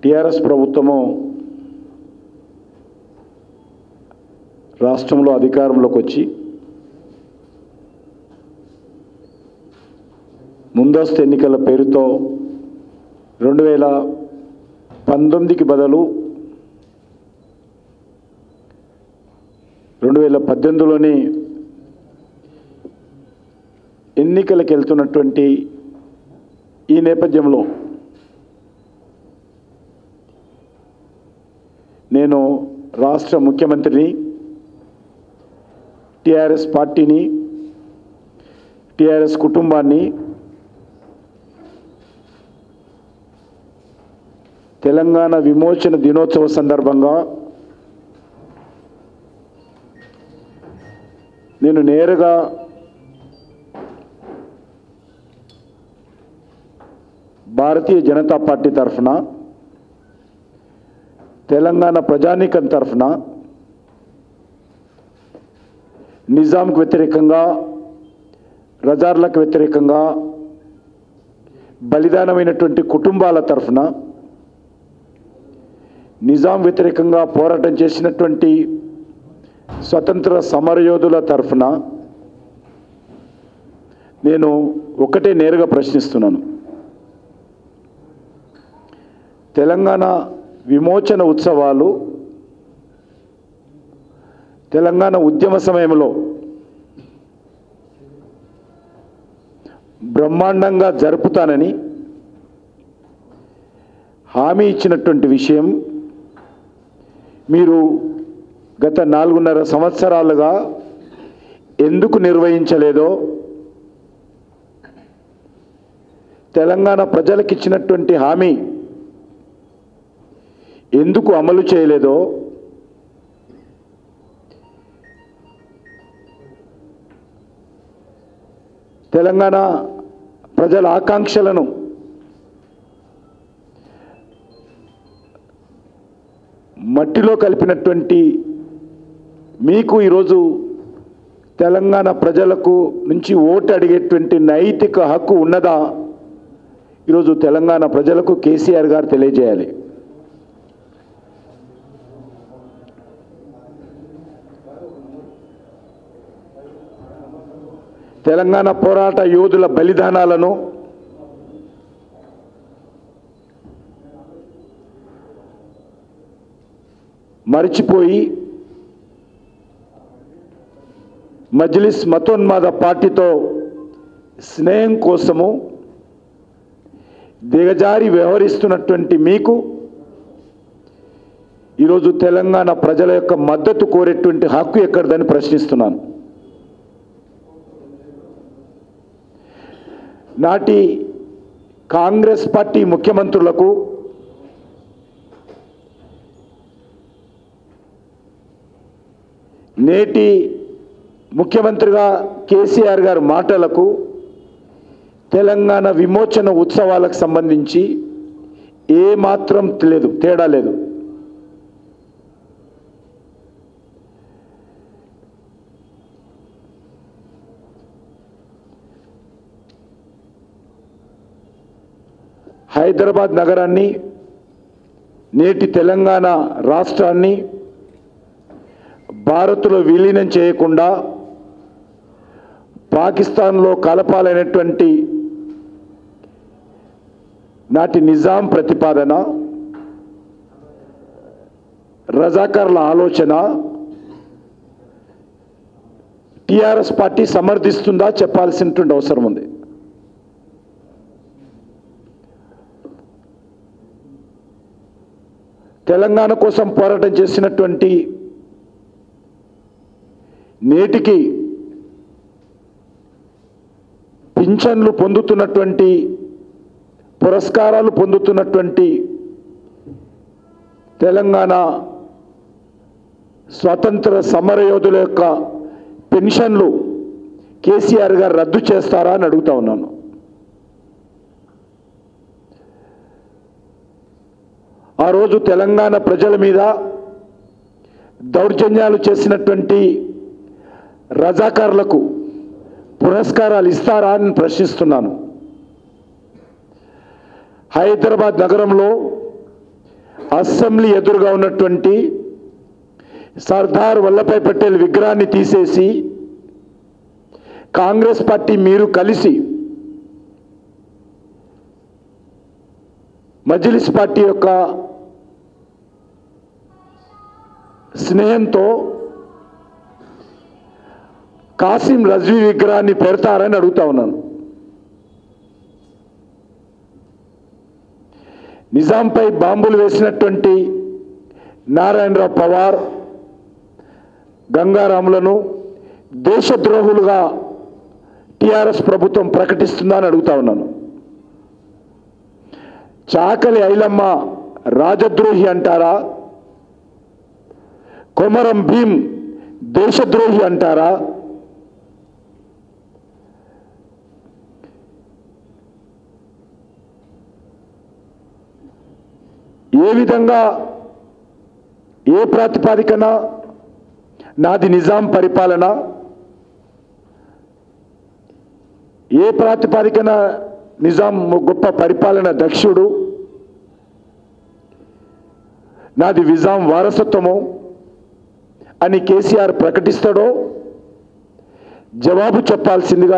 TRS ప్రభుత్వము రాష్ట్రంలో అధికారంలోకి వచ్చి ముందస్తు ఎన్నికల పేరుతో రెండు వేల పంతొమ్మిదికి బదులు రెండు వేల పద్దెనిమిదిలోని ఎన్నికలకు వెళ్తున్నటువంటి ఈ నేపథ్యంలో నేను రాష్ట్ర ముఖ్యమంత్రిని టిఆర్ఎస్ పార్టీని టిఆర్ఎస్ కుటుంబాన్ని తెలంగాణ విమోచన దినోత్సవ సందర్భంగా నేను నేరుగా భారతీయ జనతా పార్టీ తరఫున తెలంగాణ ప్రజానీకం తరఫున నిజాంకు వ్యతిరేకంగా రజార్లకు వ్యతిరేకంగా బలిదానమైనటువంటి కుటుంబాల తరఫున నిజాం వ్యతిరేకంగా పోరాటం చేసినటువంటి స్వతంత్ర సమరయోధుల తరఫున నేను ఒకటే నేరుగా ప్రశ్నిస్తున్నాను తెలంగాణ విమోచన ఉత్సవాలు తెలంగాణ ఉద్యమ సమయంలో బ్రహ్మాండంగా జరుపుతానని హామీ ఇచ్చినటువంటి విషయం మీరు గత నాలుగున్నర సంవత్సరాలుగా ఎందుకు నిర్వహించలేదో తెలంగాణ ప్రజలకు ఇచ్చినటువంటి హామీ ఎందుకు అమలు చేయలేదో తెలంగాణ ప్రజల ఆకాంక్షలను మట్టిలో కలిపినటువంటి మీకు ఈరోజు తెలంగాణ ప్రజలకు నుంచి ఓటు అడిగేటువంటి నైతిక హక్కు ఉన్నదా ఈరోజు తెలంగాణ ప్రజలకు కేసీఆర్ గారు తెలియజేయాలి తెలంగాణ పోరాట యోధుల బలిదానాలను మరిచిపోయి మజ్లిస్ మతోన్మాద పార్టీతో స్నేహం కోసము దిగజారి వ్యవహరిస్తున్నటువంటి మీకు ఈరోజు తెలంగాణ ప్రజల యొక్క మద్దతు కోరేటువంటి హక్కు ఎక్కడిదని ప్రశ్నిస్తున్నాను నాటి కాంగ్రెస్ పార్టీ ముఖ్యమంత్రులకు నేటి ముఖ్యమంత్రిగా కేసీఆర్ గారి మాటలకు తెలంగాణ విమోచన ఉత్సవాలకు సంబంధించి ఏ మాత్రం లేదు తేడా లేదు హైదరాబాద్ నగరాన్ని నేటి తెలంగాణ రాష్ట్రాన్ని భారత్లో విలీనం చేయకుండా పాకిస్తాన్లో కలపాలనేటువంటి నాటి నిజాం ప్రతిపాదన రజాకర్ల ఆలోచన టిఆర్ఎస్ పార్టీ సమర్థిస్తుందా చెప్పాల్సినటువంటి అవసరం ఉంది తెలంగాణ కోసం పోరాటం చేసినటువంటి నేటికి పింఛన్లు పొందుతున్నటువంటి పురస్కారాలు పొందుతున్నటువంటి తెలంగాణ స్వతంత్ర సమరయోధుల యొక్క పెన్షన్లు కేసీఆర్ గారు రద్దు చేస్తారా అని అడుగుతా ఉన్నాను ఆ రోజు తెలంగాణ ప్రజల మీద దౌర్జన్యాలు చేసినటువంటి రజాకారులకు పురస్కారాలు ఇస్తారా అని ప్రశ్నిస్తున్నాను హైదరాబాద్ నగరంలో అసెంబ్లీ ఎదురుగా ఉన్నటువంటి సర్దార్ వల్లభాయ్ పటేల్ విగ్రహాన్ని తీసేసి కాంగ్రెస్ పార్టీ మీరు కలిసి మజ్లిస్ పార్టీ యొక్క స్నేహంతో కాసిం రజ్వీ విగ్రహాన్ని పెడతారని అడుగుతా ఉన్నాను నిజాంపై బాంబులు వేసినటువంటి నారాయణరావు పవార్ గంగారాములను దేశద్రోహులుగా టిఆర్ఎస్ ప్రభుత్వం ప్రకటిస్తుందా అని అడుగుతా ఉన్నాను చాకలి ఐలమ్మ రాజద్రోహి అంటారా కొమరం భీం దేశద్రోహి అంటారా ఏ విధంగా ఏ ప్రాతిపాదికన నాది నిజాం పరిపాలన ఏ ప్రాతిపాదికన నిజాం గొప్ప పరిపాలన దక్షుడు నాది నిజాం వారసత్వము అని కేసీఆర్ ప్రకటిస్తాడో జవాబు చెప్పాల్సిందిగా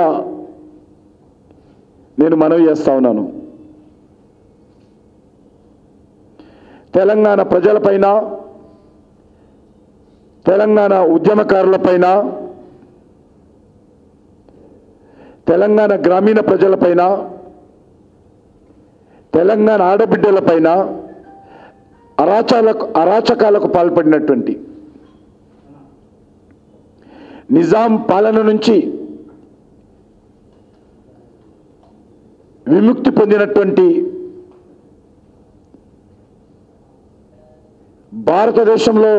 నేను మనవి చేస్తా ఉన్నాను తెలంగాణ ప్రజలపైన తెలంగాణ ఉద్యమకారులపైన తెలంగాణ గ్రామీణ ప్రజలపైన తెలంగాణ ఆడబిడ్డలపైన అరాచకాలకు అరాచకాలకు పాల్పడినటువంటి నిజాం పాలన నుంచి విముక్తి పొందినటువంటి భారతదేశంలో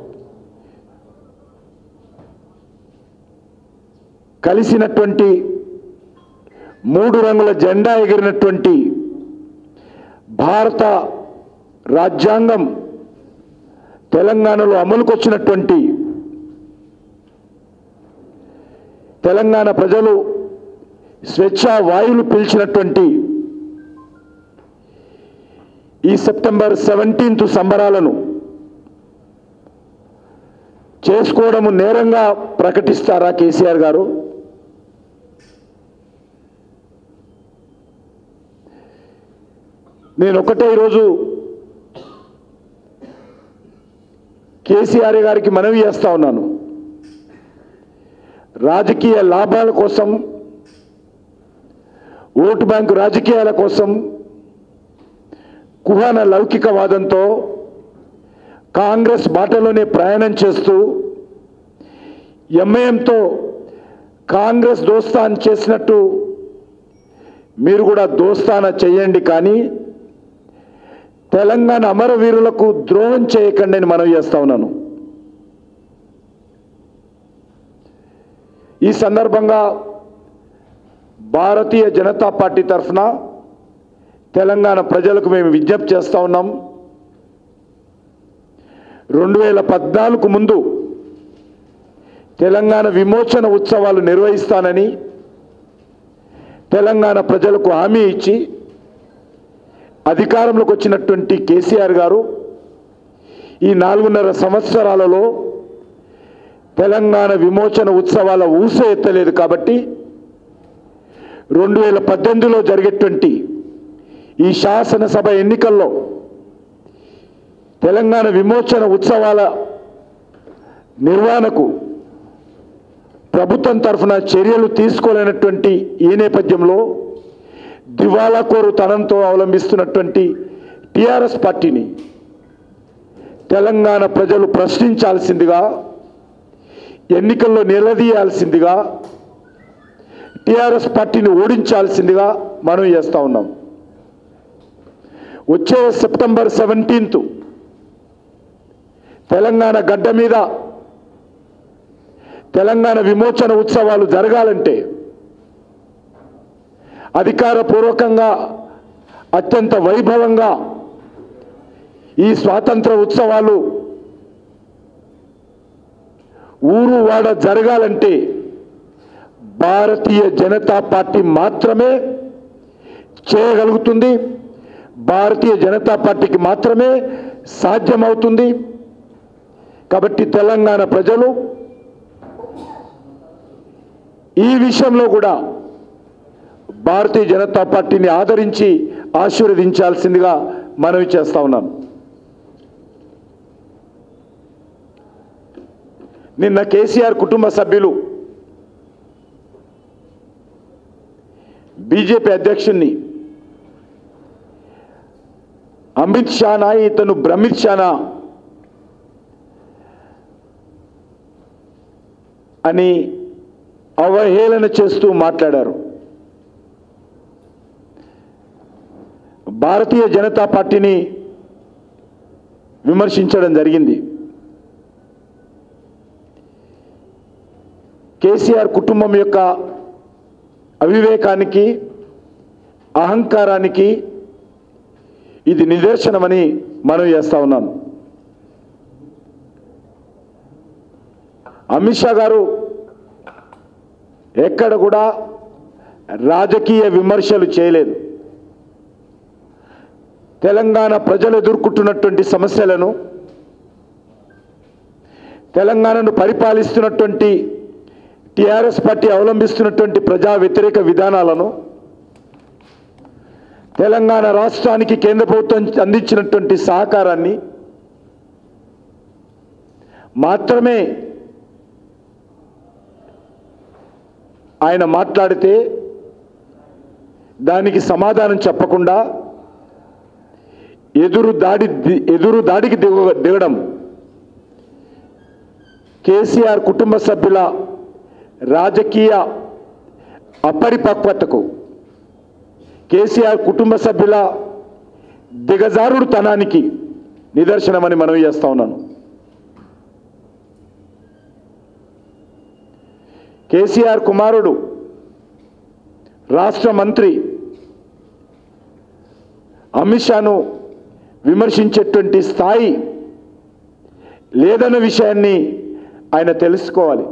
కలిసినటువంటి మూడు రంగుల జెండా ఎగిరినటువంటి భారత రాజ్యాంగం తెలంగాణలో అమలుకొచ్చినటువంటి తెలంగాణ ప్రజలు స్వేచ్ఛా వాయువులు పీల్చినటువంటి ఈ సెప్టెంబర్ సెవెంటీన్త్ సంబరాలను చేసుకోవడము నేరంగా ప్రకటిస్తారా కేసీఆర్ గారు నేను ఒకటే ఈరోజు కేసీఆర్ గారికి మనవి చేస్తా ఉన్నాను రాజకీయ లాభాల కోసం ఓటు బ్యాంకు రాజకీయాల కోసం కుహాన లౌకికవాదంతో కాంగ్రెస్ బాటలోనే ప్రయాణం చేస్తూ ఎంఐఎంతో కాంగ్రెస్ దోస్తాన్ చేసినట్టు మీరు కూడా దోస్తాన చేయండి కానీ తెలంగాణ అమరవీరులకు ద్రోహం చేయకండి అని మనవి చేస్తా ఉన్నాను ఈ సందర్భంగా భారతీయ జనతా పార్టీ తరఫున తెలంగాణ ప్రజలకు మేము విజ్ఞప్తి చేస్తా ఉన్నాం రెండు వేల పద్నాలుగు ముందు తెలంగాణ విమోచన ఉత్సవాలు నిర్వహిస్తానని తెలంగాణ ప్రజలకు హామీ ఇచ్చి అధికారంలోకి వచ్చినటువంటి కేసీఆర్ గారు ఈ నాలుగున్నర సంవత్సరాలలో తెలంగాణ విమోచన ఉత్సవాల ఊస ఎత్తలేదు కాబట్టి రెండు వేల పద్దెనిమిదిలో జరిగేటువంటి ఈ శాసనసభ ఎన్నికల్లో తెలంగాణ విమోచన ఉత్సవాల నిర్వహణకు ప్రభుత్వం తరఫున చర్యలు తీసుకోలేనటువంటి ఈ నేపథ్యంలో దివాలాకోరు తనంతో అవలంబిస్తున్నటువంటి టిఆర్ఎస్ పార్టీని తెలంగాణ ప్రజలు ప్రశ్నించాల్సిందిగా ఎన్నికల్లో నిలదీయాల్సిందిగా టిఆర్ఎస్ పార్టీని ఓడించాల్సిందిగా మనం చేస్తా ఉన్నాం వచ్చే సెప్టెంబర్ సెవెంటీన్త్ తెలంగాణ గడ్డ మీద తెలంగాణ విమోచన ఉత్సవాలు జరగాలంటే అధికారపూర్వకంగా అత్యంత వైభవంగా ఈ స్వాతంత్ర ఉత్సవాలు ఊరు వాడ జరగాలంటే భారతీయ జనతా పార్టీ మాత్రమే చేయగలుగుతుంది భారతీయ జనతా పార్టీకి మాత్రమే సాధ్యమవుతుంది కాబట్టి తెలంగాణ ప్రజలు ఈ విషయంలో కూడా భారతీయ జనతా పార్టీని ఆదరించి ఆశీర్వదించాల్సిందిగా మనవి చేస్తా ఉన్నాను నిన్న కేసీఆర్ కుటుంబ సభ్యులు బీజేపీ అధ్యక్షుణ్ణి అమిత్ షానా ఇతను బ్రహ్మిత్ షానా అని అవహేళన చేస్తూ మాట్లాడారు భారతీయ జనతా పార్టీని విమర్శించడం జరిగింది కేసీఆర్ కుటుంబం యొక్క అవివేకానికి అహంకారానికి ఇది నిదర్శనమని మనం చేస్తా ఉన్నాను అమిత్ షా గారు ఎక్కడ కూడా రాజకీయ విమర్శలు చేయలేదు తెలంగాణ ప్రజలు ఎదుర్కొంటున్నటువంటి సమస్యలను తెలంగాణను పరిపాలిస్తున్నటువంటి టిఆర్ఎస్ పార్టీ అవలంబిస్తున్నటువంటి ప్రజా వ్యతిరేక విధానాలను తెలంగాణ రాష్ట్రానికి కేంద్ర ప్రభుత్వం అందించినటువంటి సహకారాన్ని మాత్రమే ఆయన మాట్లాడితే దానికి సమాధానం చెప్పకుండా ఎదురు దాడి ది- ఎదురు దాడికి దిగ దిగడం కేసీఆర్ కుటుంబ సభ్యుల రాజకీయ అపరిపక్వతకు కేసీఆర్ కుటుంబ సభ్యుల దిగజారుడు తనానికి నిదర్శనమని మనవి చేస్తా ఉన్నాను కేసీఆర్ కుమారుడు రాష్ట్ర మంత్రి అమిత్ షాను విమర్శించేటువంటి స్థాయి లేదన్న విషయాన్ని ఆయన తెలుసుకోవాలి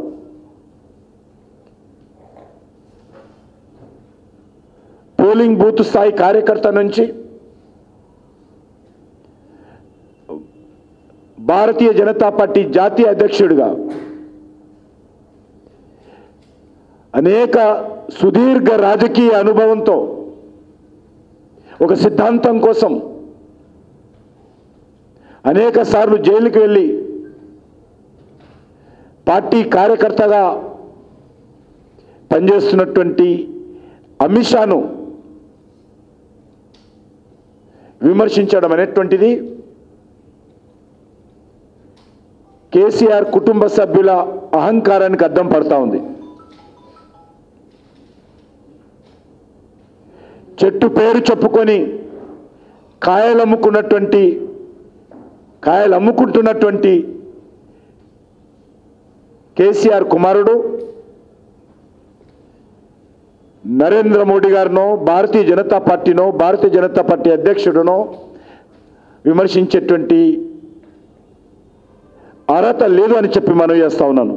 పోలింగ్ బూత్ స్థాయి కార్యకర్త నుంచి భారతీయ జనతా పార్టీ జాతీయ అధ్యక్షుడిగా అనేక సుదీర్ఘ రాజకీయ అనుభవంతో ఒక సిద్ధాంతం కోసం అనేక సార్లు జైలుకి వెళ్ళి పార్టీ కార్యకర్తగా పనిచేస్తున్నటువంటి అమిత్ షాను విమర్శించడం అనేటువంటిది కేసీఆర్ కుటుంబ సభ్యుల అహంకారానికి అద్దం పడతా ఉంది చెట్టు పేరు చెప్పుకొని కాయలు అమ్ముకున్నటువంటి కాయలు అమ్ముకుంటున్నటువంటి కేసీఆర్ కుమారుడు నరేంద్ర మోడీ గారినో భారతీయ జనతా పార్టీనో భారతీయ జనతా పార్టీ అధ్యక్షుడునో విమర్శించేటువంటి అర్హత లేదు అని చెప్పి మనం చేస్తా ఉన్నాను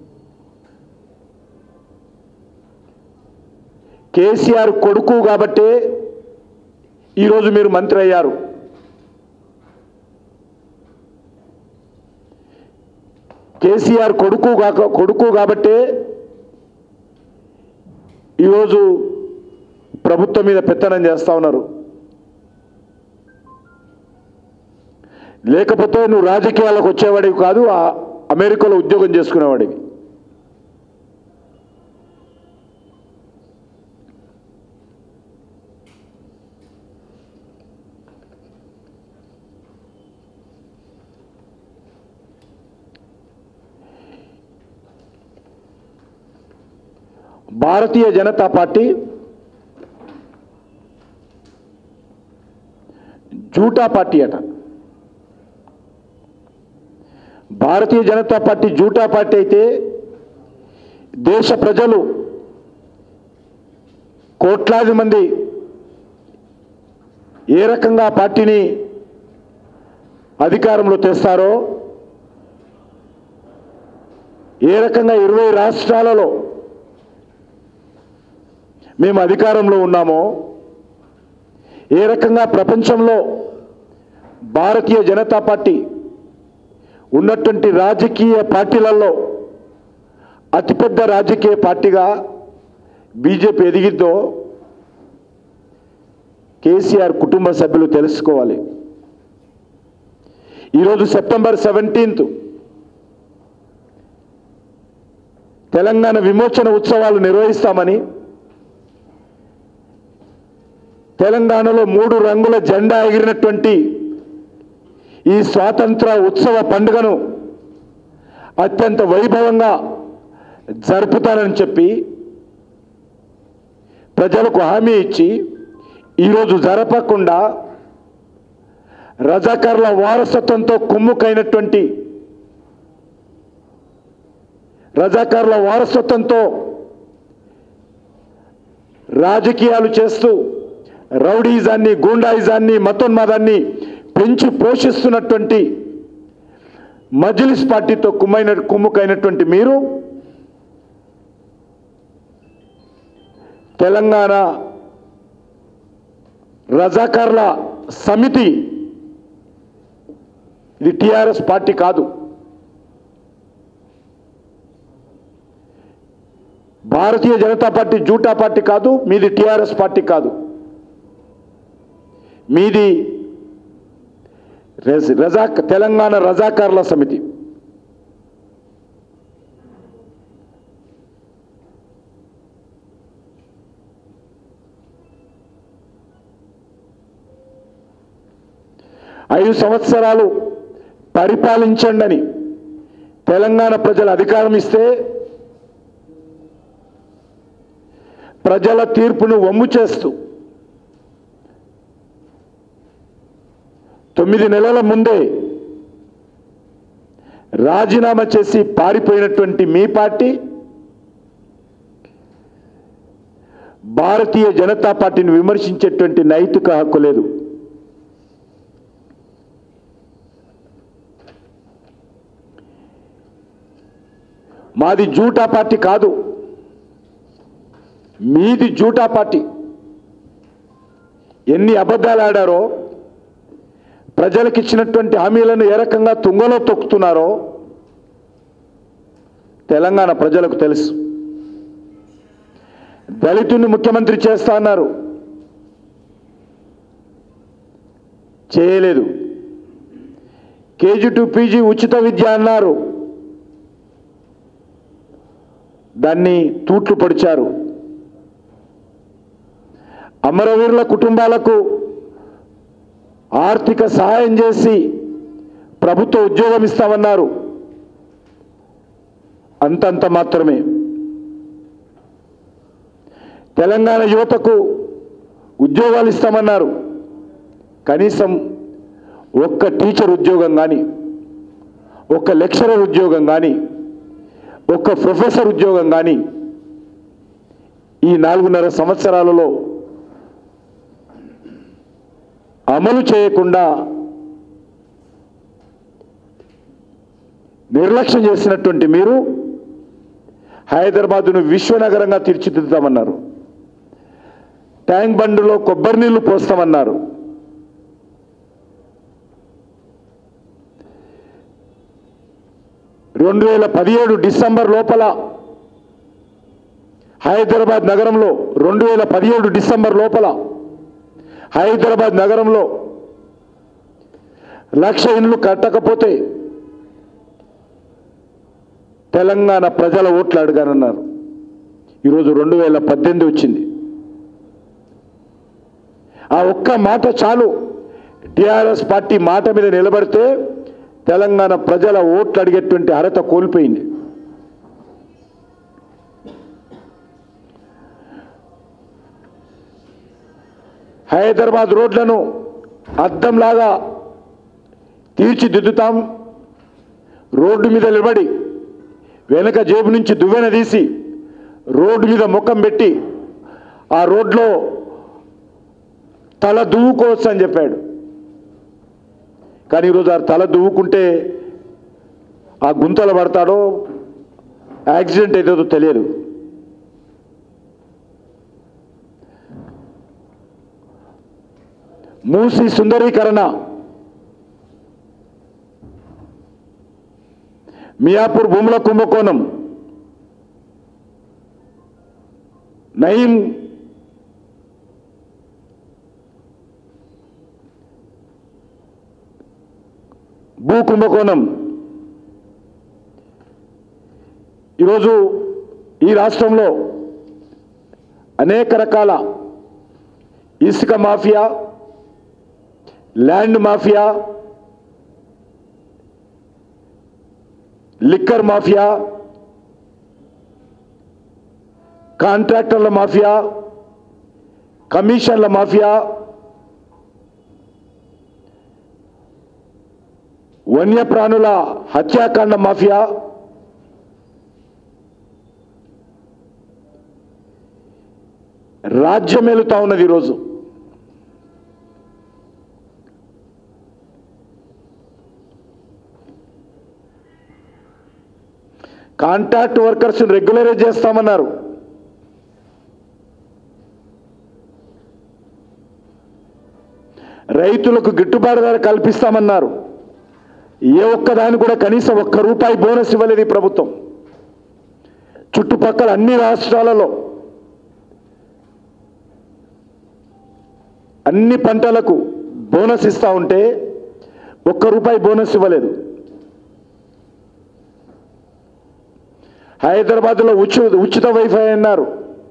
కేసీఆర్ కొడుకు కాబట్టే ఈరోజు మీరు మంత్రి అయ్యారు కేసీఆర్ కొడుకు కాక కొడుకు కాబట్టే ఈరోజు ప్రభుత్వం మీద పెత్తనం చేస్తా ఉన్నారు లేకపోతే నువ్వు రాజకీయాలకు వచ్చేవాడివి కాదు ఆ అమెరికాలో ఉద్యోగం చేసుకునేవాడివి భారతీయ జనతా పార్టీ జూటా పార్టీ అట భారతీయ జనతా పార్టీ జూటా పార్టీ అయితే దేశ ప్రజలు కోట్లాది మంది ఏ రకంగా ఆ పార్టీని అధికారంలో తెస్తారో ఏ రకంగా ఇరవై రాష్ట్రాలలో మేము అధికారంలో ఉన్నామో ఏ రకంగా ప్రపంచంలో భారతీయ జనతా పార్టీ ఉన్నటువంటి రాజకీయ పార్టీలలో అతిపెద్ద రాజకీయ పార్టీగా బీజేపీ ఎదిగిద్దో కేసీఆర్ కుటుంబ సభ్యులు తెలుసుకోవాలి ఈరోజు సెప్టెంబర్ సెవెంటీన్త్ తెలంగాణ విమోచన ఉత్సవాలు నిర్వహిస్తామని తెలంగాణలో మూడు రంగుల జెండా ఎగిరినటువంటి ఈ స్వాతంత్ర ఉత్సవ పండుగను అత్యంత వైభవంగా జరుపుతానని చెప్పి ప్రజలకు హామీ ఇచ్చి ఈరోజు జరపకుండా రజాకర్ల వారసత్వంతో కుమ్ముకైనటువంటి రజాకర్ల వారసత్వంతో రాజకీయాలు చేస్తూ రౌడీజాన్ని గూండాయిజాన్ని మతోన్మాదాన్ని పెంచి పోషిస్తున్నటువంటి మజ్లిస్ పార్టీతో కుమ్మైన కుమ్ముకైనటువంటి మీరు తెలంగాణ రజాకార్ల సమితి ఇది టిఆర్ఎస్ పార్టీ కాదు భారతీయ జనతా పార్టీ జూటా పార్టీ కాదు మీది టిఆర్ఎస్ పార్టీ కాదు మీది రెజ్- రజాక్ తెలంగాణ రజాకార్ల సమితి ఐదు సంవత్సరాలు పరిపాలించండి అని తెలంగాణ ప్రజలు అధికారం ఇస్తే ప్రజల తీర్పును వమ్ము చేస్తూ తొమ్మిది నెలల ముందే రాజీనామా చేసి పారిపోయినటువంటి మీ పార్టీ భారతీయ జనతా పార్టీని విమర్శించేటువంటి నైతిక హక్కు లేదు మాది జూటా పార్టీ కాదు మీది జూటా పార్టీ ఎన్ని అబద్ధాలు ఆడారో ప్రజలకు ఇచ్చినటువంటి హామీలను ఏ రకంగా తుంగలో తొక్కుతున్నారో తెలంగాణ ప్రజలకు తెలుసు దళితుని ముఖ్యమంత్రి చేస్తా అన్నారు చేయలేదు కేజీ టు పీజీ ఉచిత విద్య అన్నారు దాన్ని తూట్లు పొడిచారు అమరవీరుల కుటుంబాలకు ఆర్థిక సహాయం చేసి ప్రభుత్వ ఉద్యోగం ఇస్తామన్నారు అంతంత మాత్రమే తెలంగాణ యువతకు ఉద్యోగాలు ఇస్తామన్నారు కనీసం ఒక్క టీచర్ ఉద్యోగం కానీ ఒక్క లెక్చరర్ ఉద్యోగం కానీ ఒక్క ప్రొఫెసర్ ఉద్యోగం కానీ ఈ నాలుగున్నర సంవత్సరాలలో అమలు చేయకుండా నిర్లక్ష్యం చేసినటువంటి మీరు హైదరాబాదును విశ్వనగరంగా తీర్చిదిద్దామన్నారు ట్యాంక్ బండ్లో కొబ్బరి నీళ్లు పోస్తామన్నారు రెండు వేల పదిహేడు డిసెంబర్ లోపల హైదరాబాద్ నగరంలో రెండు వేల పదిహేడు డిసెంబర్ లోపల హైదరాబాద్ నగరంలో లక్ష ఇండ్లు కట్టకపోతే తెలంగాణ ప్రజల ఓట్లు అడగానన్నారు ఈరోజు రెండు వేల పద్దెనిమిది వచ్చింది ఆ ఒక్క మాట చాలు టిఆర్ఎస్ పార్టీ మాట మీద నిలబడితే తెలంగాణ ప్రజల ఓట్లు అడిగేటువంటి అర్హత కోల్పోయింది హైదరాబాద్ రోడ్లను అద్దంలాగా తీర్చిదిద్దుతాం రోడ్డు మీద నిలబడి వెనక జేబు నుంచి దువ్వెన తీసి రోడ్డు మీద ముఖం పెట్టి ఆ రోడ్లో తల దువ్వుకోవచ్చు అని చెప్పాడు కానీ ఈరోజు ఆ తల దువ్వుకుంటే ఆ గుంతలు పడతాడో యాక్సిడెంట్ అవుతుందో తెలియదు మూసి సుందరీకరణ మియాపూర్ భూముల కుంభకోణం నయీం భూ కుంభకోణం ఈరోజు ఈ రాష్ట్రంలో అనేక రకాల ఇసుక mafia land mafia liquor mafia కాంట్రాక్టర్ల మాఫియా కమిషన్ల మాఫియా వన్యప్రాణుల హత్యాకాండ మాఫియా రాజ్యమేలుతా ఉన్నది ఈరోజు కాంట్రాక్ట్ వర్కర్స్ రెగ్యులరైజ్ చేస్తామన్నారు రైతులకు గిట్టుబాటు ధర కల్పిస్తామన్నారు ఏ ఒక్కదాని కూడా కనీసం ఒక్క రూపాయి బోనస్ ఇవ్వలేదు ఈ ప్రభుత్వం చుట్టుపక్కల అన్ని రాష్ట్రాలలో అన్ని పంటలకు బోనస్ ఇస్తా ఉంటే ఒక్క రూపాయి బోనస్ ఇవ్వలేదు హైదరాబాద్లో ఉచి ఉచిత వైఫై అన్నారు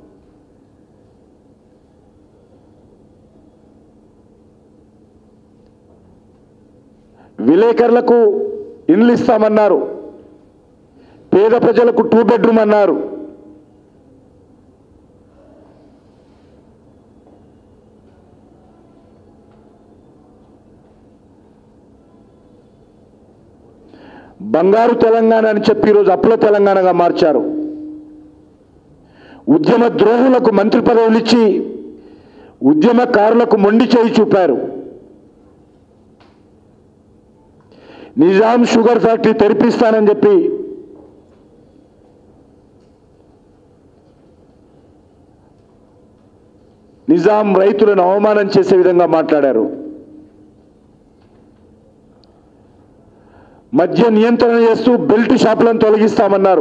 విలేకరులకు ఇండ్లు ఇస్తామన్నారు పేద ప్రజలకు టూ బెడ్రూమ్ అన్నారు బంగారు తెలంగాణ అని చెప్పి ఈరోజు అప్పుల తెలంగాణగా మార్చారు ఉద్యమ ద్రోహులకు మంత్రి పదవులు ఇచ్చి ఉద్యమకారులకు మొండి చేయి చూపారు నిజాం షుగర్ ఫ్యాక్టరీ తెరిపిస్తానని చెప్పి నిజాం రైతులను అవమానం చేసే విధంగా మాట్లాడారు మద్య నియంత్రణ చేస్తూ బెల్ట్ షాపులను తొలగిస్తామన్నారు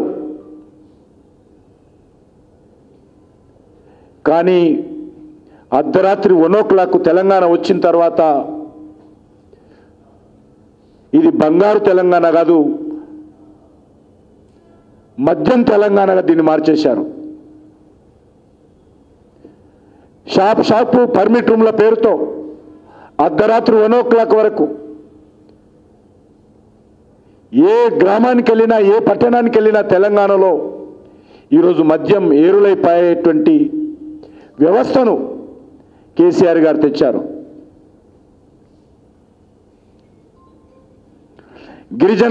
కానీ అర్ధరాత్రి వన్ ఓ క్లాక్ తెలంగాణ వచ్చిన తర్వాత ఇది బంగారు తెలంగాణ కాదు మద్యం తెలంగాణగా దీన్ని మార్చేశారు షాప్ షాపు పర్మిట్ రూమ్ల పేరుతో అర్ధరాత్రి వన్ ఓ క్లాక్ వరకు ఏ గ్రామానికి వెళ్ళినా ఏ పట్టణానికి వెళ్ళినా తెలంగాణలో ఈరోజు మద్యం ఏరులైపోయేటువంటి వ్యవస్థను కేసీఆర్ గారు తెచ్చారు గిరిజన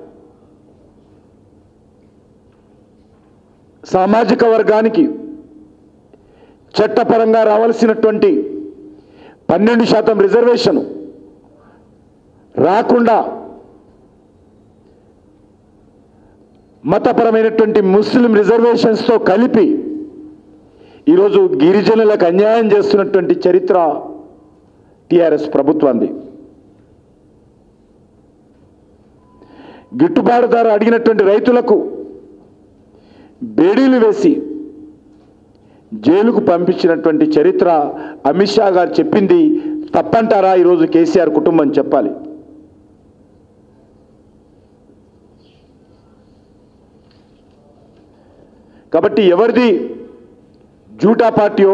సామాజిక వర్గానికి చట్టపరంగా రావాల్సినటువంటి పన్నెండు శాతం రిజర్వేషన్ రాకుండా మతపరమైనటువంటి ముస్లిం రిజర్వేషన్స్తో కలిపి ఈరోజు గిరిజనులకు అన్యాయం చేస్తున్నటువంటి చరిత్ర టిఆర్ఎస్ ప్రభుత్వాన్ని గిట్టుబాటు ధర అడిగినటువంటి రైతులకు బేడీలు వేసి జైలుకు పంపించినటువంటి చరిత్ర అమిత్ షా గారు చెప్పింది తప్పంటారా ఈరోజు కేసీఆర్ కుటుంబం చెప్పాలి కాబట్టి ఎవరిది జూటా పార్టీయో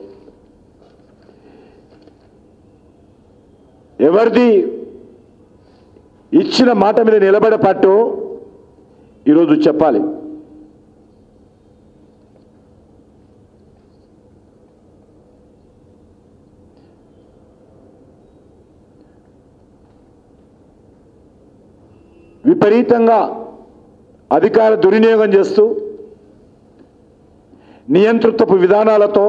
ఎవరిది ఇచ్చిన మాట మీద నిలబడే పార్టీ ఈరోజు చెప్పాలి విపరీతంగా అధికార దుర్వినియోగం చేస్తూ నియంతృత్వపు విధానాలతో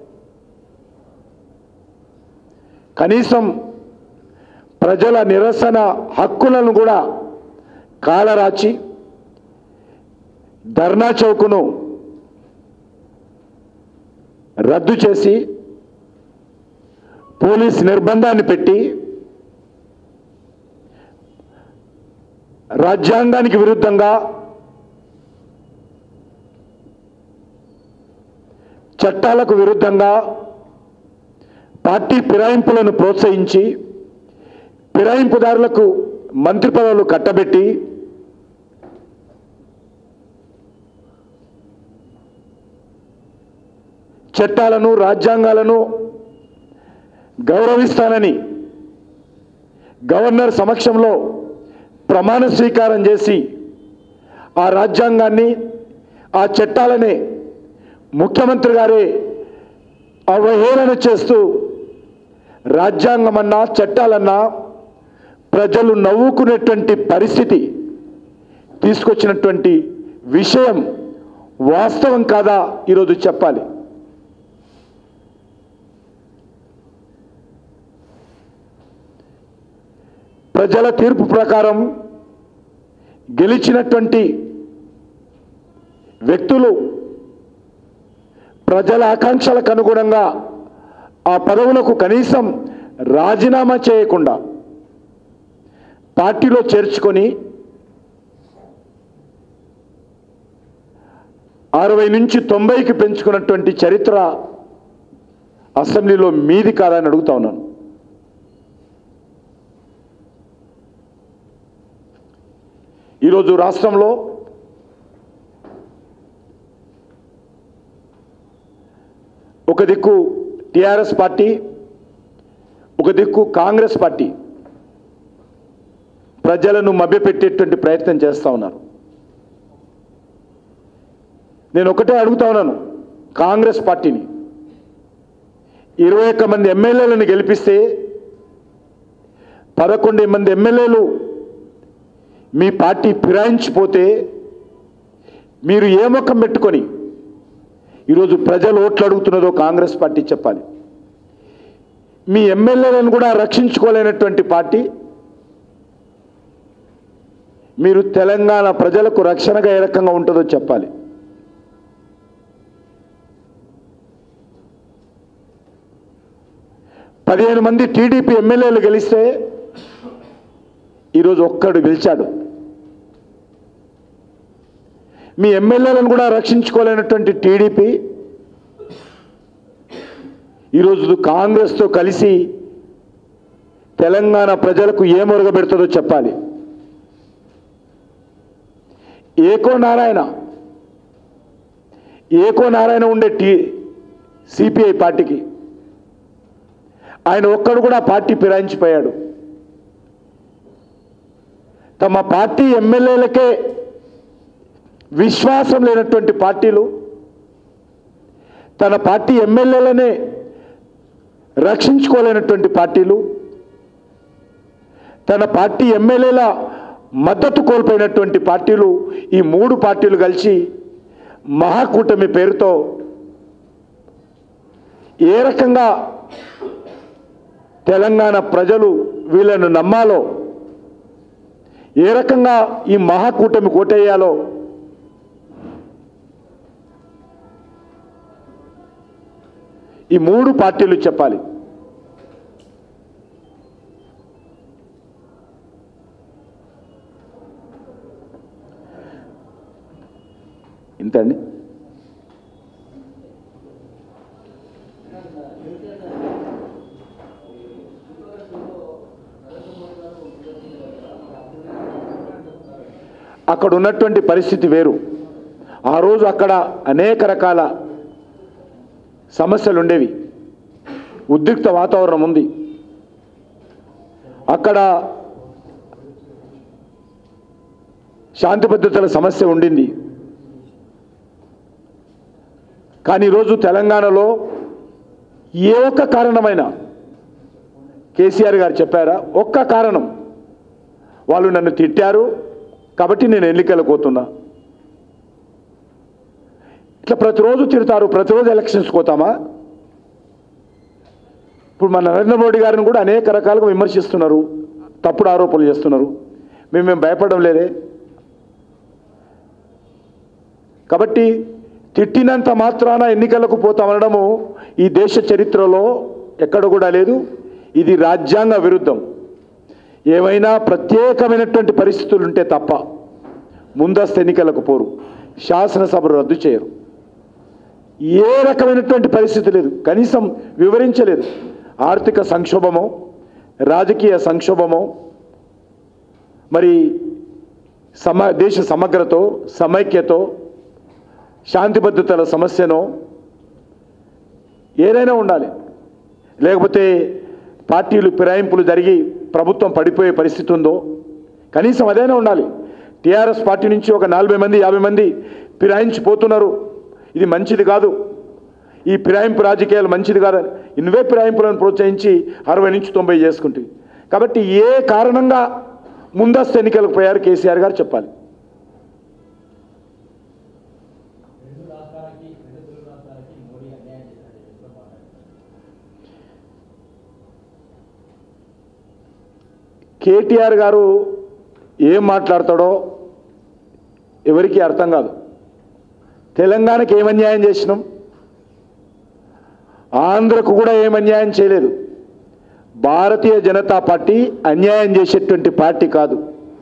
కనీసం ప్రజల నిరసన హక్కులను కూడా కాలరాచి ధర్నా చౌకును రద్దు చేసి పోలీస్ నిర్బంధాన్ని పెట్టి రాజ్యాంగానికి విరుద్ధంగా చట్టాలకు విరుద్ధంగా పార్టీ ఫిరాయింపులను ప్రోత్సహించి ఫిరాయింపుదారులకు మంత్రి పదవులు కట్టబెట్టి చట్టాలను రాజ్యాంగాలను గౌరవిస్తానని గవర్నర్ సమక్షంలో ప్రమాణ స్వీకారం చేసి ఆ రాజ్యాంగాన్ని ఆ చట్టాలనే ముఖ్యమంత్రి గారే అవహేళన చేస్తూ రాజ్యాంగమన్నా చట్టాలన్నా ప్రజలు నవ్వుకునేటువంటి పరిస్థితి తీసుకొచ్చినటువంటి విషయం వాస్తవం కాదా ఈరోజు చెప్పాలి ప్రజల తీర్పు ప్రకారం గెలిచినటువంటి వ్యక్తులు ప్రజల ఆకాంక్షలకు అనుగుణంగా ఆ పదవులకు కనీసం రాజీనామా చేయకుండా పార్టీలో చేర్చుకొని అరవై నుంచి తొంభైకి పెంచుకున్నటువంటి చరిత్ర అసెంబ్లీలో మీది కాదని అడుగుతా ఉన్నాను ఈరోజు రాష్ట్రంలో ఒక దిక్కు టిఆర్ఎస్ పార్టీ ఒక దిక్కు కాంగ్రెస్ పార్టీ ప్రజలను మభ్యపెట్టేటువంటి ప్రయత్నం చేస్తూ ఉన్నారు నేను ఒకటే అడుగుతా ఉన్నాను కాంగ్రెస్ పార్టీని ఇరవై ఒక్క మంది ఎమ్మెల్యేలను గెలిపిస్తే పదకొండు మంది ఎమ్మెల్యేలు మీ పార్టీ ఫిరాయించిపోతే మీరు ఏ ముఖం పెట్టుకొని ఈరోజు ప్రజలు ఓట్లు అడుగుతున్నదో కాంగ్రెస్ పార్టీ చెప్పాలి మీ ఎమ్మెల్యేలను కూడా రక్షించుకోలేనటువంటి పార్టీ మీరు తెలంగాణ ప్రజలకు రక్షణగా ఏ రకంగా ఉంటుందో చెప్పాలి పదిహేను మంది టీడీపీ ఎమ్మెల్యేలు గెలిస్తే ఈరోజు ఒక్కడు గెలిచాడు మీ ఎమ్మెల్యేలను కూడా రక్షించుకోలేనటువంటి టీడీపీ ఈరోజు కాంగ్రెస్తో కలిసి తెలంగాణ ప్రజలకు ఏ మొరగబెడుతుందో చెప్పాలి ఏకో నారాయణ ఏకో నారాయణ ఉండే టీ సిపిఐ పార్టీకి ఆయన ఒక్కడు కూడా పార్టీ ఫిరాయించిపోయాడు తమ పార్టీ ఎమ్మెల్యేలకే విశ్వాసం లేనటువంటి పార్టీలు తన పార్టీ ఎమ్మెల్యేలనే రక్షించుకోలేనటువంటి పార్టీలు తన పార్టీ ఎమ్మెల్యేల మద్దతు కోల్పోయినటువంటి పార్టీలు ఈ మూడు పార్టీలు కలిసి మహాకూటమి పేరుతో ఏ రకంగా తెలంగాణ ప్రజలు వీళ్ళను నమ్మాలో ఏ రకంగా ఈ మహాకూటమి కోటేయాలో ఈ మూడు పార్టీలు చెప్పాలి ఇంత అండి అక్కడ ఉన్నటువంటి పరిస్థితి వేరు ఆ రోజు అక్కడ అనేక రకాల సమస్యలు ఉండేవి ఉద్రిక్త వాతావరణం ఉంది అక్కడ శాంతి భద్రతల సమస్య ఉండింది కానీ ఈరోజు తెలంగాణలో ఏ ఒక్క కారణమైన కేసీఆర్ గారు చెప్పారా ఒక్క కారణం వాళ్ళు నన్ను తిట్టారు కాబట్టి నేను ఎన్నికలకు పోతున్నా ఇట్లా ప్రతిరోజు తిడతారు ప్రతిరోజు ఎలక్షన్స్ పోతామా ఇప్పుడు మన నరేంద్ర మోడీ గారిని కూడా అనేక రకాలుగా విమర్శిస్తున్నారు తప్పుడు ఆరోపణలు చేస్తున్నారు మేము మేము భయపడడం లేదే కాబట్టి తిట్టినంత మాత్రాన ఎన్నికలకు పోతామనడము ఈ దేశ చరిత్రలో ఎక్కడ కూడా లేదు ఇది రాజ్యాంగ విరుద్ధం ఏమైనా ప్రత్యేకమైనటువంటి పరిస్థితులు ఉంటే తప్ప ముందస్తు ఎన్నికలకు పోరు శాసనసభను రద్దు చేయరు ఏ రకమైనటువంటి పరిస్థితి లేదు కనీసం వివరించలేదు ఆర్థిక సంక్షోభమో రాజకీయ సంక్షోభమో మరి సమ దేశ సమగ్రతో సమైక్యతో శాంతి భద్రతల సమస్యనో ఏదైనా ఉండాలి లేకపోతే పార్టీలు ఫిరాయింపులు జరిగి ప్రభుత్వం పడిపోయే పరిస్థితి ఉందో కనీసం అదైనా ఉండాలి టీఆర్ఎస్ పార్టీ నుంచి ఒక నలభై మంది యాభై మంది ఫిరాయించిపోతున్నారు ఇది మంచిది కాదు ఈ ఫిరాయింపు రాజకీయాలు మంచిది కాదని ఇన్వే ఫిరాయింపులను ప్రోత్సహించి అరవై నుంచి తొంభై చేసుకుంటుంది కాబట్టి ఏ కారణంగా ముందస్తు ఎన్నికలకు పోయారు కేసీఆర్ గారు చెప్పాలి రెండు రాష్ట్రాలకి రెండు తెలుగు రాష్ట్రాలకి మోడీ అన్యాయం చేశారని చెప్పి మాట్లాడుతున్నారు కేటీఆర్ గారు ఏం మాట్లాడతాడో ఎవరికి అర్థం కాదు తెలంగాణకి ఏం అన్యాయం చేసినాం ఆంధ్రకు కూడా ఏం అన్యాయం చేయలేదు భారతీయ జనతా పార్టీ అన్యాయం చేసేటువంటి పార్టీ కాదు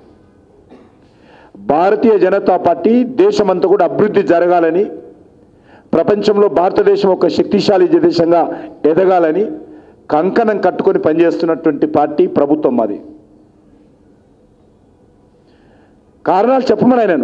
భారతీయ జనతా పార్టీ దేశమంతా కూడా అభివృద్ధి జరగాలని ప్రపంచంలో భారతదేశం ఒక శక్తిశాలి దేశంగా ఎదగాలని కంకణం కట్టుకొని పనిచేస్తున్నటువంటి పార్టీ ప్రభుత్వం మాది కారణాలు చెప్పమని నేను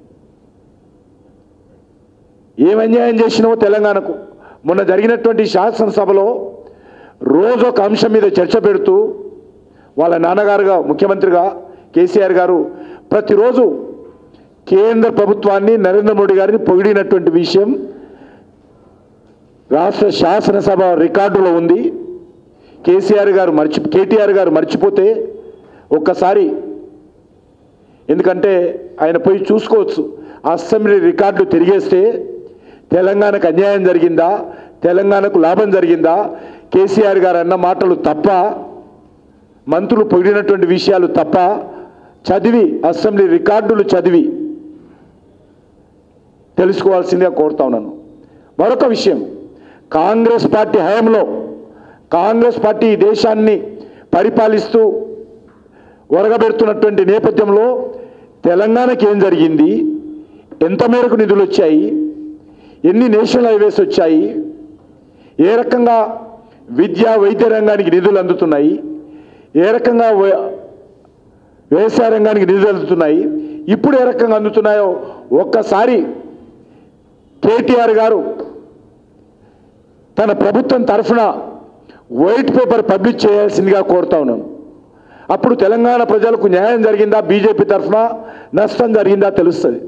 ఏం అన్యాయం చేసినావో తెలంగాణకు మొన్న జరిగినటువంటి శాసనసభలో రోజు ఒక అంశం మీద చర్చ పెడుతూ వాళ్ళ నాన్నగారుగా ముఖ్యమంత్రిగా కేసీఆర్ గారు ప్రతిరోజు కేంద్ర ప్రభుత్వాన్ని నరేంద్ర మోడీ గారిని పొగిడినటువంటి విషయం రాష్ట్ర శాసనసభ రికార్డులో ఉంది కేసీఆర్ గారు మర్చి కేటీఆర్ గారు మర్చిపోతే ఒక్కసారి ఎందుకంటే ఆయన పోయి చూసుకోవచ్చు అసెంబ్లీ రికార్డులు తిరిగేస్తే తెలంగాణకు అన్యాయం జరిగిందా తెలంగాణకు లాభం జరిగిందా కేసీఆర్ గారు అన్న మాటలు తప్ప మంత్రులు పొగిడినటువంటి విషయాలు తప్ప చదివి అసెంబ్లీ రికార్డులు చదివి తెలుసుకోవాల్సిందిగా కోరుతా ఉన్నాను మరొక విషయం కాంగ్రెస్ పార్టీ హయాంలో కాంగ్రెస్ పార్టీ ఈ దేశాన్ని పరిపాలిస్తూ ఒరగబెడుతున్నటువంటి నేపథ్యంలో తెలంగాణకి ఏం జరిగింది ఎంత మేరకు నిధులు వచ్చాయి ఎన్ని నేషనల్ హైవేస్ వచ్చాయి ఏ రకంగా విద్యా వైద్య రంగానికి నిధులు అందుతున్నాయి ఏ రకంగా వ- వ్యవసాయ రంగానికి నిధులు అందుతున్నాయి ఇప్పుడు ఏ రకంగా అందుతున్నాయో ఒక్కసారి కేటీఆర్ గారు తన ప్రభుత్వం తరఫున వైట్ పేపర్ పబ్లిష్ చేయాల్సిందిగా కోరుతా ఉన్నాను అప్పుడు తెలంగాణ ప్రజలకు న్యాయం జరిగిందా బీజేపీ తరఫున నష్టం జరిగిందా తెలుస్తుంది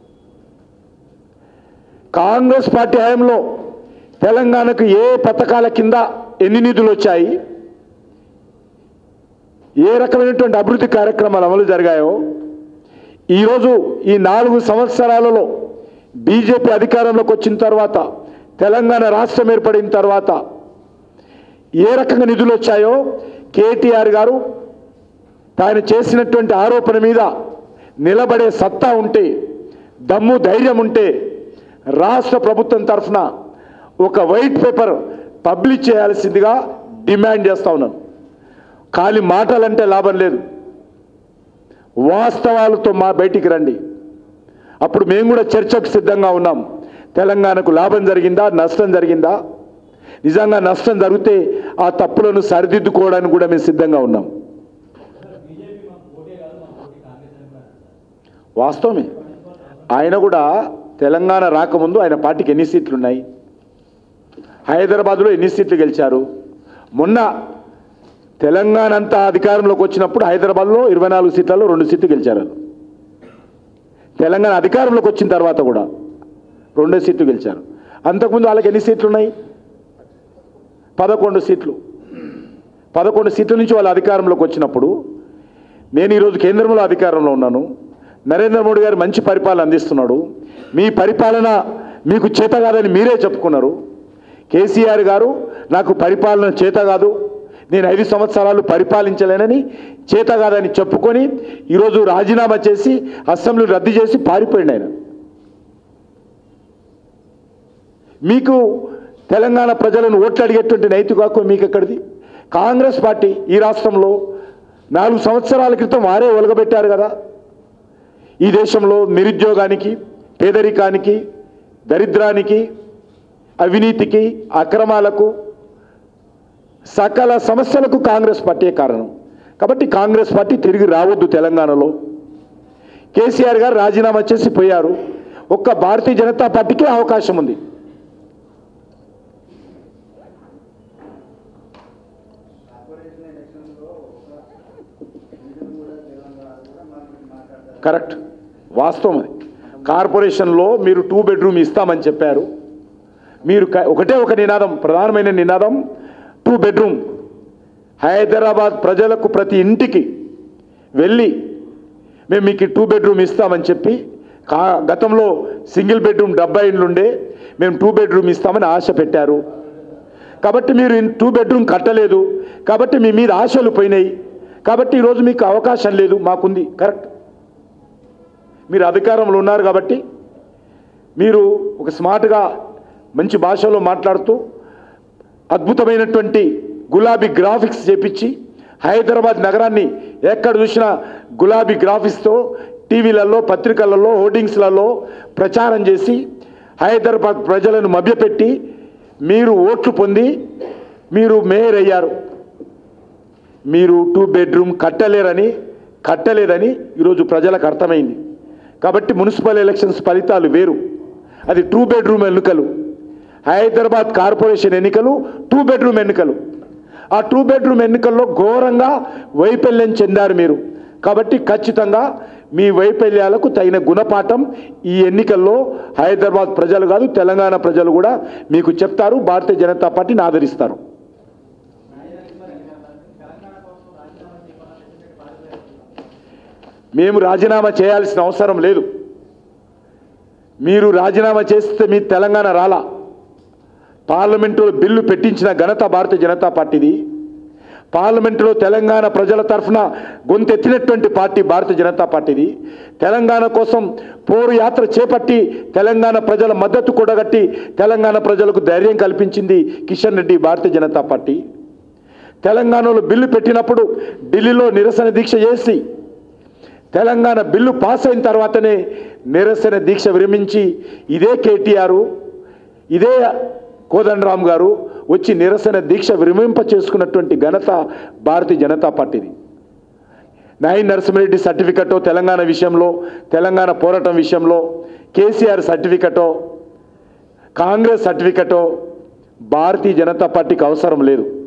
కాంగ్రెస్ పార్టీ హయాంలో తెలంగాణకు ఏ పథకాల కింద ఎన్ని నిధులు వచ్చాయి ఏ రకమైనటువంటి అభివృద్ధి కార్యక్రమాలు అమలు జరిగాయో ఈరోజు ఈ నాలుగు సంవత్సరాలలో బీజేపీ అధికారంలోకి వచ్చిన తర్వాత తెలంగాణ రాష్ట్రం ఏర్పడిన తర్వాత ఏ రకంగా నిధులు వచ్చాయో కేటీఆర్ గారు తాను చేసినటువంటి ఆరోపణ మీద నిలబడే సత్తా ఉంటే దమ్ము ధైర్యం ఉంటే రాష్ట్ర ప్రభుత్వం తరఫున ఒక వైట్ పేపర్ పబ్లిష్ చేయాల్సిందిగా డిమాండ్ చేస్తా ఉన్నాను ఖాళీ మాటలంటే లాభం లేదు వాస్తవాలతో మా బయటికి రండి అప్పుడు మేము కూడా చర్చకు సిద్ధంగా ఉన్నాం తెలంగాణకు లాభం జరిగిందా నష్టం జరిగిందా నిజంగా నష్టం జరిగితే ఆ తప్పులను సరిదిద్దుకోవడానికి కూడా మేము సిద్ధంగా ఉన్నాం బీజేపీ మాకు పోటీ కాదు మా పోటీ కాంగ్రెస్ అని కూడా అంటున్నారు. వాస్తవమే ఆయన కూడా తెలంగాణ రాకముందు ఆయన పార్టీకి ఎన్ని సీట్లు ఉన్నాయి హైదరాబాద్లో ఎన్ని సీట్లు గెలిచారు మొన్న తెలంగాణ అంతా అధికారంలోకి వచ్చినప్పుడు హైదరాబాద్లో ఇరవై నాలుగు సీట్లలో రెండు సీట్లు గెలిచారు వాళ్ళు. తెలంగాణ అధికారంలోకి వచ్చిన తర్వాత కూడా రెండే సీట్లు గెలిచారు అంతకుముందు వాళ్ళకి ఎన్ని సీట్లు ఉన్నాయి పదకొండు సీట్లు పదకొండు సీట్ల నుంచి వాళ్ళ అధికారంలోకి వచ్చినప్పుడు నేను ఈరోజు కేంద్రంలో అధికారంలో ఉన్నాను నరేంద్ర మోడీ గారు మంచి పరిపాలన అందిస్తున్నాడు మీ పరిపాలన మీకు చేత కాదని మీరే చెప్పుకున్నారు కేసీఆర్ గారు నాకు పరిపాలన చేత కాదు నేను ఐదు సంవత్సరాలు పరిపాలించలేనని చేత కాదని చెప్పుకొని ఈరోజు రాజీనామా చేసి అసెంబ్లీ రద్దు చేసి పారిపోయింది ఆయన మీకు తెలంగాణ ప్రజలను ఓట్లు అడిగేటువంటి నైతిక హక్కు మీకు ఎక్కడిది కాంగ్రెస్ పార్టీ ఈ రాష్ట్రంలో నాలుగు సంవత్సరాల క్రితం వారే ఒలగబెట్టారు కదా ఈ దేశంలో నిరుద్యోగానికి పేదరికానికి దరిద్రానికి అవినీతికి అక్రమాలకు సకల సమస్యలకు కాంగ్రెస్ పార్టీ కారణం కాబట్టి కాంగ్రెస్ పార్టీ తిరిగి రావద్దు తెలంగాణలో కేసీఆర్ గారు రాజీనామా చేసి పోయారు ఒక్క భారతీయ జనతా పార్టీకే అవకాశం ఉంది కార్పొరేషన్ ఎలక్షన్లో ఒక నిధులు కూడా తెలంగాణ కూడా మనం మాట్లాడతారు కరెక్ట్ వాస్తవం అది కార్పొరేషన్లో మీరు టూ బెడ్రూమ్ ఇస్తామని చెప్పారు మీరు క- ఒకటే ఒక నినాదం ప్రధానమైన నినాదం టూ బెడ్రూమ్ హైదరాబాద్ ప్రజలకు ప్రతి ఇంటికి వెళ్ళి మేము మీకు టూ బెడ్రూమ్ ఇస్తామని చెప్పి కా గతంలో సింగిల్ బెడ్రూమ్ డెబ్బై ఇండ్లు ఉండే మేము టూ బెడ్రూమ్ ఇస్తామని ఆశ పెట్టారు కాబట్టి మీరు ఇన్- టూ బెడ్రూమ్ కట్టలేదు కాబట్టి మీ మీద ఆశలు పోయినాయి కాబట్టి ఈరోజు మీకు అవకాశం లేదు మాకుంది కరెక్ట్ మీరు అధికారంలో ఉన్నారు కాబట్టి మీరు ఒక స్మార్ట్గా మంచి భాషలో మాట్లాడుతూ అద్భుతమైనటువంటి గులాబీ గ్రాఫిక్స్ చేపించి హైదరాబాద్ నగరాన్ని ఎక్కడ చూసినా గులాబీ గ్రాఫిక్స్తో టీవీలలో పత్రికలలో హోర్డింగ్స్లలో ప్రచారం చేసి హైదరాబాద్ ప్రజలను మభ్యపెట్టి మీరు ఓట్లు పొంది మీరు మేయర్ అయ్యారు మీరు టూ బెడ్రూమ్ కట్టలేరని కట్టలేదని ఈరోజు ప్రజలకు అర్థమైంది కాబట్టి మున్సిపల్ ఎలక్షన్స్ ఫలితాలు వేరు అది టూ బెడ్రూమ్ ఎన్నికలు హైదరాబాద్ కార్పొరేషన్ ఎన్నికలు టూ బెడ్రూమ్ ఎన్నికలు ఆ టూ బెడ్రూమ్ ఎన్నికల్లో ఘోరంగా వైఫల్యం చెందారు మీరు కాబట్టి ఖచ్చితంగా మీ వైఫల్యాలకు తగిన గుణపాఠం ఈ ఎన్నికల్లో హైదరాబాద్ ప్రజలు కాదు తెలంగాణ ప్రజలు కూడా మీకు చెప్తారు భారతీయ జనతా పార్టీని ఆదరిస్తారు తెలంగాణ కోసం రాజీనామా చేయకుండా సెక్రటరీ పారిపోయారు మేము రాజీనామా చేయాల్సిన అవసరం లేదు మీరు రాజీనామా చేస్తే మీ తెలంగాణ రాలా పార్లమెంటులో బిల్లు పెట్టించిన ఘనత భారతీయ జనతా పార్టీది పార్లమెంటులో తెలంగాణ ప్రజల తరఫున గొంతెత్తినటువంటి పార్టీ భారతీయ జనతా పార్టీది తెలంగాణ కోసం పోరు యాత్ర చేపట్టి తెలంగాణ ప్రజల మద్దతు కూడగట్టి తెలంగాణ ప్రజలకు ధైర్యం కల్పించింది కిషన్ రెడ్డి భారతీయ జనతా పార్టీ తెలంగాణలో బిల్లు పెట్టినప్పుడు ఢిల్లీలో నిరసన దీక్ష చేసి తెలంగాణ బిల్లు పాస్ అయిన తర్వాతనే నిరసన దీక్ష విరమించి ఇదే కేటీఆర్ ఇదే కోదండరామ్ గారు వచ్చి నిరసన దీక్ష విరమింప చేసుకున్నటువంటి ఘనత భారతీయ జనతా పార్టీది నాయన్ నరసింహారెడ్డి సర్టిఫికెటో తెలంగాణ విషయంలో తెలంగాణ పోరాటం విషయంలో కేసీఆర్ సర్టిఫికెటో కాంగ్రెస్ సర్టిఫికెటో భారతీయ జనతా పార్టీకి అవసరం లేదు